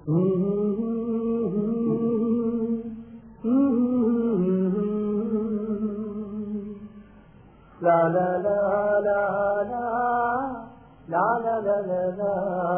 La la la la la la la la la la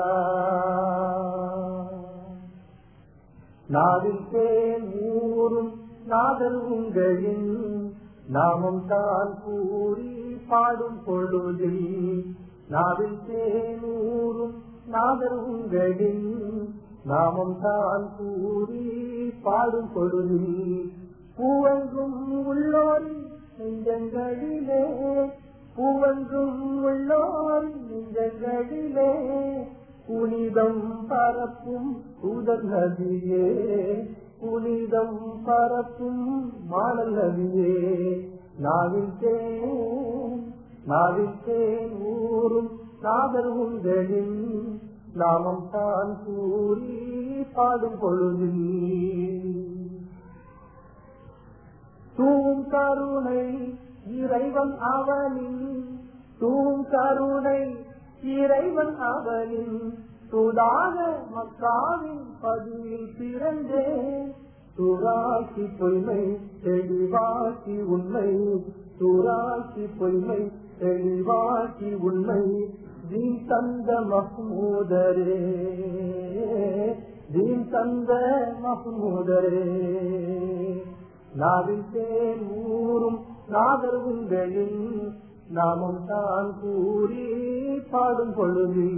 நாவில் தேன் ஊறும் நாதல் உங்களின் நாமம் தான் கூறி பாடும் பொழுதில் நாவில் தேன் ஊறும் நாதல் உங்களின் நாமம் தான் கூறி பாடும் பொழுதில் பூவெங்கும் உள்ளோரின் நெஞ்சங்களிலே பூவெங்கும் உள்ளோரின் நெஞ்சங்களிலே புனிதம் பரப்பும் புதர் நதியே புனிதம் பரப்பும் மாடல் நதியே நாவில் தேன் நாவில் தேன் ஊறும் நாதர் உங்களின் நாமம் தான் கூறி பாடும் பொழுதில் தூம் கருணை இறைவன் அவனின் தூம் கருணை இறைவன் அவனின் துதாக மக்காவின் பதிவில் பிறந்தே துராக்கி பொய்மை தெளிவாக்கி உண்மை துராக்கி பொய்மை தெளிவாக்கி உண்மை தீன் தந்த மஹ்மூதரே தீன் தந்த மஹ்மூதரே நாவில் தேன் ஊறும் நாதர் உங்களின் நாமம் தான் கூறி பாடும் பொழுது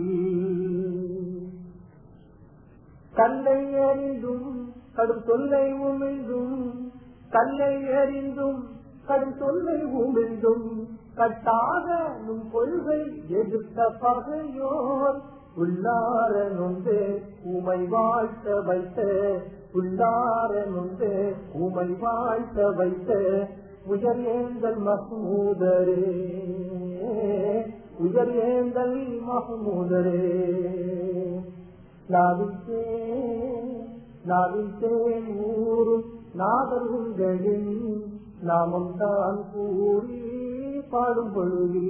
கல்லை அறிந்தும் கடும் தொல்லை உமிழ்ந்தும் கல்லை அறிந்தும் கடும் தொல்லை உமிழ்ந்தும் கட்டாத நும் கொள்கை எதிர்த்த பகையோர் உள்ளார நொந்து உமை வாழ்த்த வைத்த உள்ளார நொந்து உமை வாழ்த்த வைத்த உயர் ஏந்தல் மஹமூதரே உயர் ஏந்தல் மஹமூதரே நாவித்தே நாவித்தே ஊரும் நாதர்களின் நாமம் தான் கூறி பாடும் பொழுது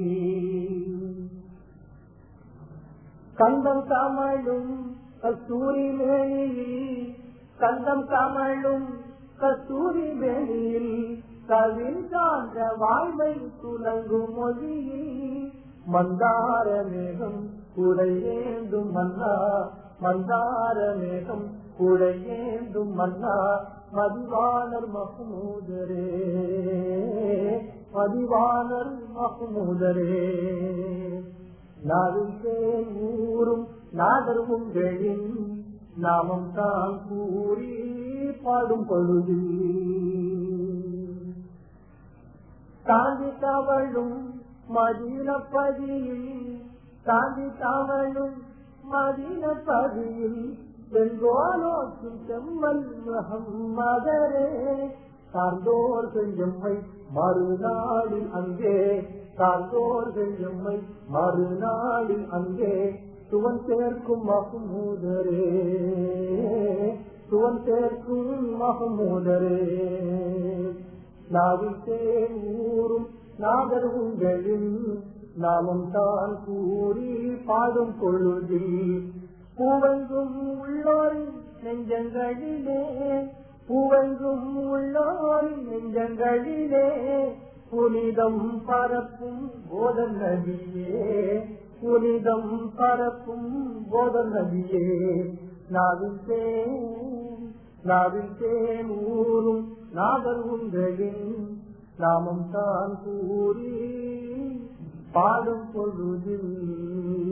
கந்தம் கமழும் கஸ்தூரி மேனியில் கந்தம் கமழும் கஸ்தூரி மேனியில் கவின் சான்ற வாழ்வை துலங்கும் மொழியில் மந்தார மேகம் குடையேந்தும் மன்னா மந்தார மேகம் குடையேந்தும் மன்னா மதிவானர் மஹமூதரே மதிவானர் மஹமூதரே நாவில் ஊரும் நாதர் உங்களின் நாமம் தான் கூறி பாடும் பொழுது தாண்டி தவழும் மதீனப்பதியில் தாண்டி தவழும் மதீனப்பதியில் செங்கோலோக்கும் செம்மல் மகம்மதரே சார்ந்தோர்கள் எம்மை மறுநாளில் அங்கே சார்ந்தோர்கள் எம்மை மறுநாளில் அங்கே சுவன் சேர்க்கும் மகமூதரே சுவன் சேர்க்கும் மகமூதரே நாவித்தே ஊரும் நாதர் உங்களின் நாமம் தான் கூறி பாடும் பொழுதில் பூவெங்கும் உள்ளோரின் நெஞ்சங்களிலே பூவெங்கும் உள்ளோரின் நெஞ்சங்களிலே புனிதம் பரப்பும் போதன் நதியே புனிதம் பரப்பும் போதன் நதியே நாவில் தேன் நாவில் தேன் ஊரும் நாதர் உங்களின் நாமம் தான் கூறி பாடும் பொழுதில்